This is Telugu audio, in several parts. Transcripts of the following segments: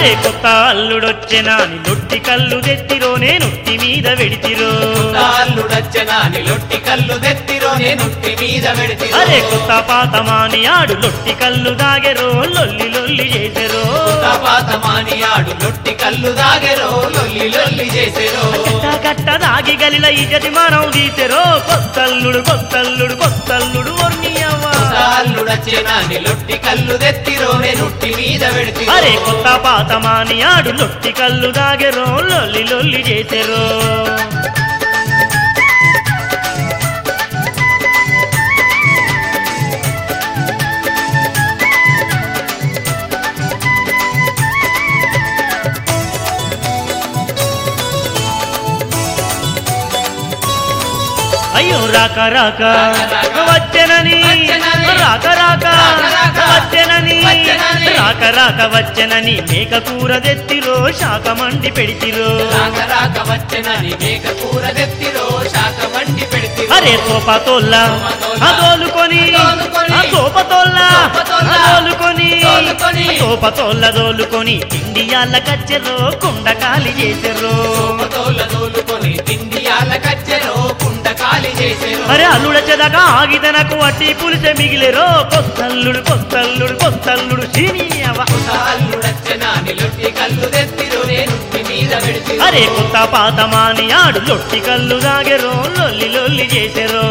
అరే కొత్త అల్లుడొచ్చెనాని లొట్టి కళ్ళు తెత్తిరో నేనుట్టి మీద వెడితిరో అల్లుడచ్చనాని లొట్టి కళ్ళు తెత్తిరో నేనుట్టి మీద పెడితిరో అరే కొత్త పాతమాని ఆడు లొట్టి కళ్ళు దాగెరో లొల్లి లొల్లి చేసెరో పాతమానియాడు లొట్టి కళ్ళు దాగెరో లొల్లి లొల్లి చేసెరో కట్ట కట్ట దాగి గలిల ఇజటి మనం తీసెరో కొత్తల్లుడు కొత్తల్లుడు కొత్తల్లుడు వర్ణియవ్వ అల్లుడచ్చనాని లొట్టి కళ్ళు తెత్తిరో నేనుట్టి మీద పెడితిరో అరే కొత్త పాతమాని ఆడు లొట్టి కళ్ళు దాగెరో లొల్లి లొల్లి చేసెరో అయ్యో రాక రాక వచ్చెనని రాక రాక వచ్చెనని రాక రాక వచ్చెనని మేక కూర తెత్తిరో శాఖ మండి పెడితిరో రాక రాక వచ్చనని మేక కూర తెత్తిరో శాఖ వండి పెడితిరో అరే సోపతోల్ల దోలుకొని ఆ సోపతోల్ల దోలుకొని దోలుకొని. సోపతోల్ల దోలుకొని ఇండియాల కచ్చెరో కుండ ఖాళీ చేసెర్రో సోమతోల దోలుకొని తిండియాల కచ్చెరో కుండ ఖాళీ చేసెరో అరే అల్లుడ చెదక ఆగిదనకు అట్టి పులిసె మిగిలేరో కొత్తల్లుడు కొత్తల్లుడు కొత్తల్లుడు సీనియవ అల్లుడచ్చనాని లొట్టి కళ్ళు తెత్తిరో నేనుట్టి మీద పెడితిరో అరే కొత్త పాతమాని ఆడు లొట్టి కళ్ళు దాగెరో లొల్లి లొల్లి చేసెరో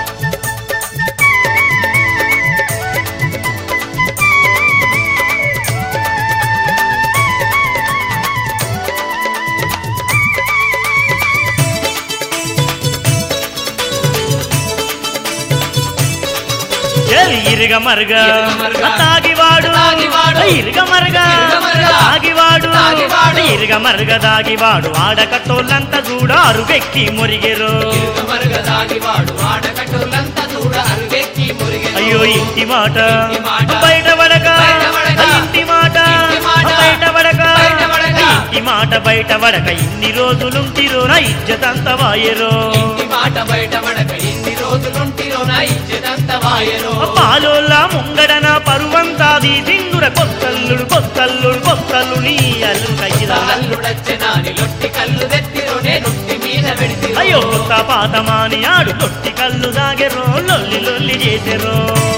చెల్ ఇరుగ మరుగ ఇరుగమరుగ. తాగివాడు తాగివాడు. ఇరుగ మరుగ ఇరుగమరుగ. తాగివాడు తాగివాడు. ఇరుగ మరుగ దాగివాడు ఆడకట్టోళ్ళంతా చూడ అరుగెక్కి మురిగెరో మరుగ దాగివాడు ఆడకట్టులంతా చూడ అరుగెక్కి మురిగెను అయ్యో ఇంటి మాట ఇంటి మాట. బయట పడక బయట పడక. ఇంటి మాట ఇంటి మాట. బయట పడక బయట పడక. ఇంటి మాట బయట పడక ఇన్ని రోజులుంటిరో నా ఇజ్జతంత వాయరో ఇంటి మాట బయట పడక ఇన్ని రోజులుంటిరో నా ఇచ్చేదంత వాయరో పాలోల్ల ముంగడన పరువంతాది సింగుర కొత్తల్లుడు కొత్తల్లుడు కొత్తల్లు నీ అల్లు కయ్యిలా అల్లుడచ్చనాని లొట్టి కళ్ళు తెత్తిరో నేనుట్టి మీద పెడితిరో అయ్యో కొత్త పాతమాని ఆడు కొట్టి కళ్ళు దాగెరో లొల్లి లొల్లి చేసెరో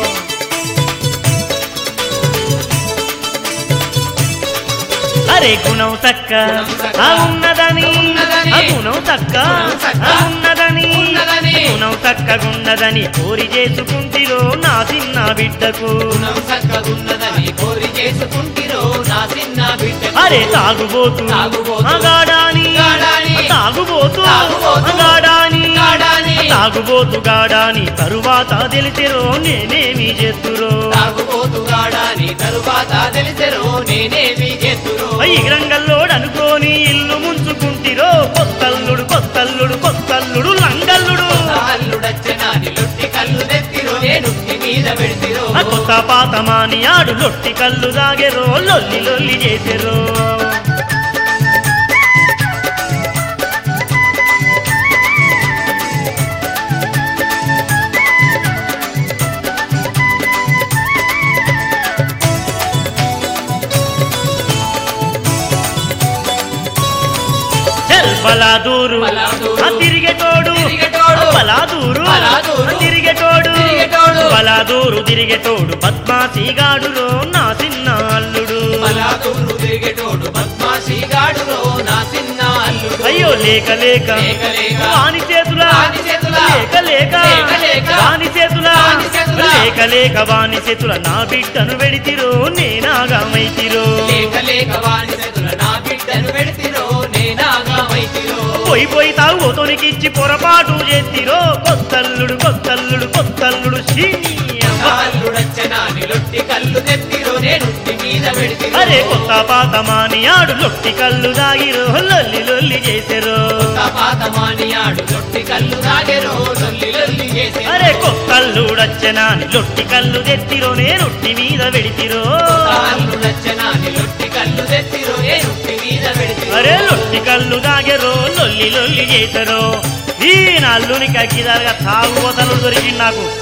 అరే గుణం తక్క ఆ ఉన్నదని ఆ గుణం తక్క ఆ ఉన్నదని ఉన్నదని. గుణం తక్కగున్నదని కోరి చేసుకుంటిరో నా చిన్న బిడ్డకు గుణం చక్కగున్నదని కోరి చేసుకుంటిరో నా చిన్న బిడ్డ అరే తాగుబోతు తాగుబోతు. గాడాని గాడాని. తాగుబోతు తాగుబోతు. గాడాని గాడాని. తాగుబోతు గాడాని తరువాత తెలిసిరో నేనేమి చేస్తురో తాగుబోతుగాడాని తరువాత తెలిసెరో నేనేమి చేతురో ఈ రంగల్లోడు అనుకోని ఇల్లు ముంచుకుంటిరో కొత్తల్లుడు కొత్తల్లుడు కొత్తల్లుడు లంగల్లుడు అల్లుడచ్చనాని లొట్టి కళ్ళు తెత్తిరో నేనుట్టి మీద పెడితిరో ఆ కొత్త పాతమాని ఆడు లొట్టి కళ్ళు దాగెరో లొల్లి లొల్లి చేసెరో చెల్ బలాదూరు బలాదూరు. ఆ తిరిగేటోడు తిరిగేటోడు. బలాదూరు బలాదూరు. ఆ తిరిగేటోడు తిరిగేటోడు. బలాదూరు తిరిగేటోడు పద్మాసిగాడురో నా చిన్న అల్లుడు బలాదూరు తిరిగేటోడు పద్మాసిగాడురో నా చిన్న అల్లుడు అయ్యో లేక లేక లేక లేక. వాని చేతుల వాని చేతుల. లేక లేక లేక లేక. వాని చేతుల వాని చేతుల. లేక లేక వాని చేతుల నా బిడ్డను వెడితిరో నేనాగమైతిరో లేక లేక వాని చేతుల నా బిడ్డను పెడితిరో నేనాగా వైతిరో పోయి పోయి తాగుతోనికి ఇచ్చి పొరపాటు చేతిరో కొత్తల్లుడు కొత్తల్లుడు కొత్తల్లుడు సీనియమ్మ. అల్లుడచ్చనాని లొట్టి కళ్ళు తెత్తిరో నేనుట్టి మీద పెడితిరో అరే కొత్త పాతమాని ఆడు లొట్టి కళ్ళు దాగిరో లొల్లి లొల్లి చేసెరో పాతమానియాడు లొట్టి కళ్ళు దాగెరో లొల్లి లొల్లి చేసే అరే కొత్తల్లుడచ్చనాని లొట్టి కళ్ళు తెత్తిరో నేనొట్టి మీద వెడితిరో అల్లుడచ్చనాని లొట్టి కళ్ళు తెత్తిరో నేనుట్టి మీద పెడితిరో అరే లొట్టి కళ్ళు దాగెరో లొల్లి లొల్లి చేసరో ఈ నల్లుని కక్కిదారుగా తాగుబోతలు దొరికింది నాకు